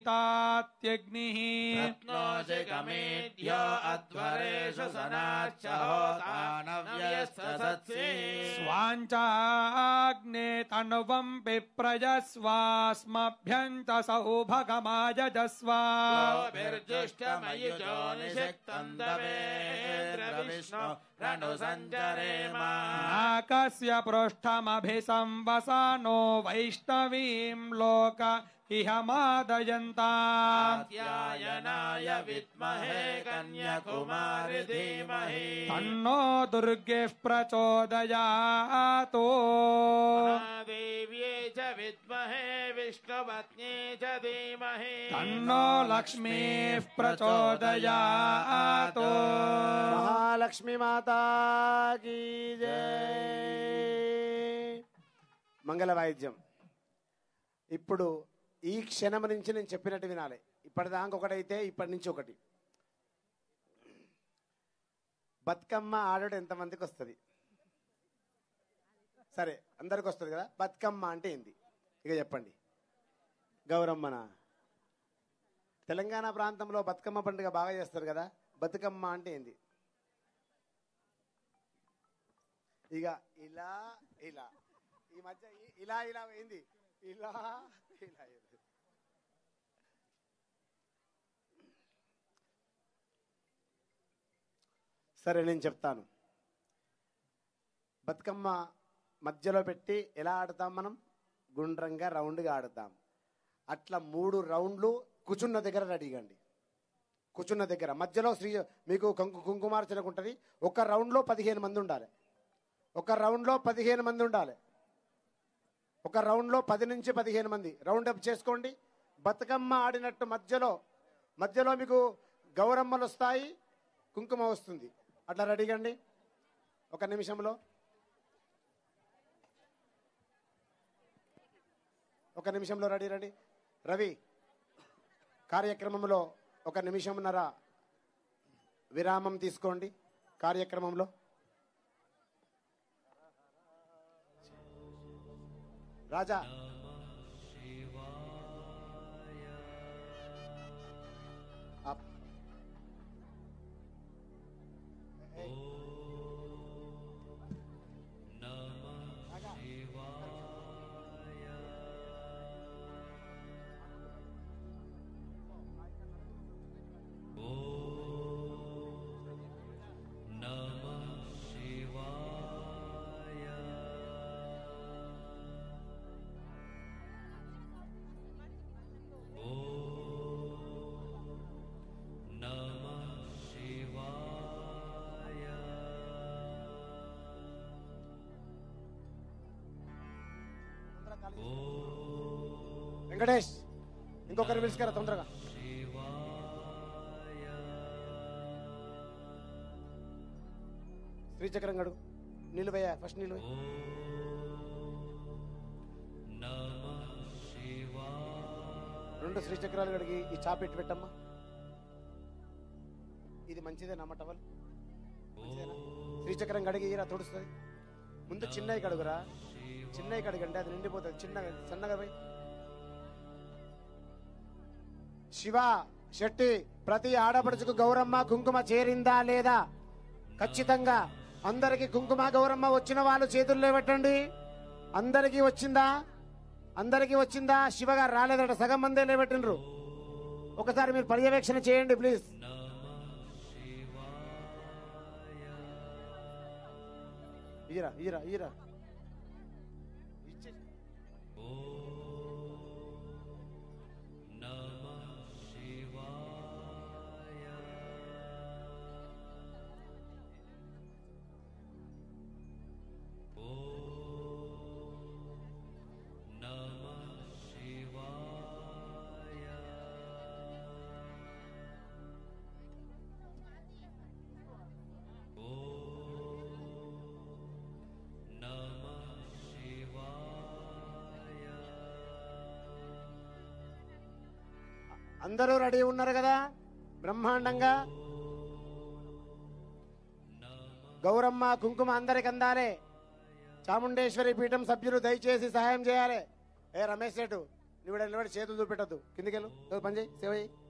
ईतात्यग्निः रत्नोऽशिखमेद्यो अध्वरेषु सनाच्च होतानव्यस्तसत्सि स्वाञ्चाग्ने तनुवम् विप्रजस्वास्मभ्यम् च सौभगमायजस्व गोभिर्जुष्टमयुजो निषिक्तम् दवेन्द्रविष्णु रणु सञ्चरेम नाकस्य पृष्ठमभिसंवसानो वैष्णवीम् लोक इह मादयन्ता कात्यायनाय विद्महे कन्याकुमारि धीमहि तन्नो दुर्गेः प्रचोदयातो देव्ये च विद्महे विष्णुपत्न्ये च धीमहि तन्नो लक्ष्मीः प्रचोदयातो మహాలక్ష్మి మాతా కీ జై మంగళ వాయిద్యం ఇప్పుడు ఈ క్షణం నుంచి నేను చెప్పినట్టు వినాలి ఇప్పటిదాకా ఒకటైతే ఇప్పటి నుంచి ఒకటి బతుకమ్మ ఆడడం ఎంతమందికి వస్తుంది సరే అందరికి వస్తుంది కదా బతుకమ్మ అంటే ఏంది ఇక చెప్పండి గౌరమ్మన తెలంగాణ ప్రాంతంలో బతుకమ్మ పండుగ బాగా చేస్తారు కదా బతుకమ్మ అంటే ఏంది ఇక ఇలా ఇలా ఈ మధ్య ఇ- ఇలా ఇలా ఏంది ఇలా ఇలా ఇలా. సరే నేను చెప్తాను బతుకమ్మ మధ్యలో పెట్టి ఎలా ఆడతాం మనం గుండ్రంగా రౌండ్గా ఆడతాం అట్లా మూడు రౌండ్లు కూర్చున్న దగ్గర రెడీగండి కూర్చున్న దగ్గర మధ్యలో శ్రీ మీకు కుంకు కుంకుమార్చనకు ఉంటుంది ఒక రౌండ్లో పదిహేను మంది ఉండాలి ఒక రౌండ్లో పదిహేను మంది ఉండాలి ఒక రౌండ్లో పది నుంచి పదిహేను మంది రౌండ్ అప్ చేసుకోండి బతుకమ్మ ఆడినట్టు మధ్యలో మధ్యలో మీకు గౌరమ్మలు వస్తాయి కుంకుమ వస్తుంది అట్లా రెడీగండి ఒక నిమిషంలో ఒక నిమిషంలో రెడీ రెడీ రవి కార్యక్రమంలో ఒక నిమిషంన్నర విరామం తీసుకోండి కార్యక్రమంలో రాజా అప్. ఏయ్. రాజా. వెంకటేష్ ఇంకొకరు పిలుచుకరా తొందరగా శ్రీచక్రం గడు నీళ్ళు వేయ ఫస్ట్ నీళ్ళు వేయ్. రెండు శ్రీచక్రాలు గడిగి ఈ చాపెట్టి పెట్టి పెట్టమ్మా ఇది మంచిదేనా అమ్మ టవల్ మంచిదేనా శ్రీచక్రం గడిగి ఈరా తుడుస్తుంది ముందు చిన్నవి కడుగురా చిన్నవి కడగండి అది నిండిపోతుంది చిన్నగా సన్నగా పోయి శివ శెట్టి ప్రతి ఆడపడుచుకు గౌరమ్మ కుంకుమ చేరిందా లేదా ఖచ్చితంగా అందరికి కుంకుమ గౌరమ్మ వచ్చిన వాళ్ళు చేతుల్లో పెట్టండి అందరికీ వచ్చిందా అందరికీ వచ్చిందా శివగారు రాలేదట సగం మందే లేబెట్టినరు ఒకసారి మీరు పర్యవేక్షణ చేయండి ప్లీజ్ ఈరా ఈరా ఈరా ఇచ్చే అందరూ రెడీ ఉన్నారు కదా బ్రహ్మాండంగా గౌరమ్మ కుంకుమ అందరికి అందాలే చాముండేశ్వరి పీఠం సభ్యులు దయచేసి సహాయం చేయాలి ఏ రమేష్ రెడ్డి నిలబడి నిలబడి చేతులు చూపెట్టద్దు కిందికి వెళ్ళు ఏదో పని చేయి సేవ చేయి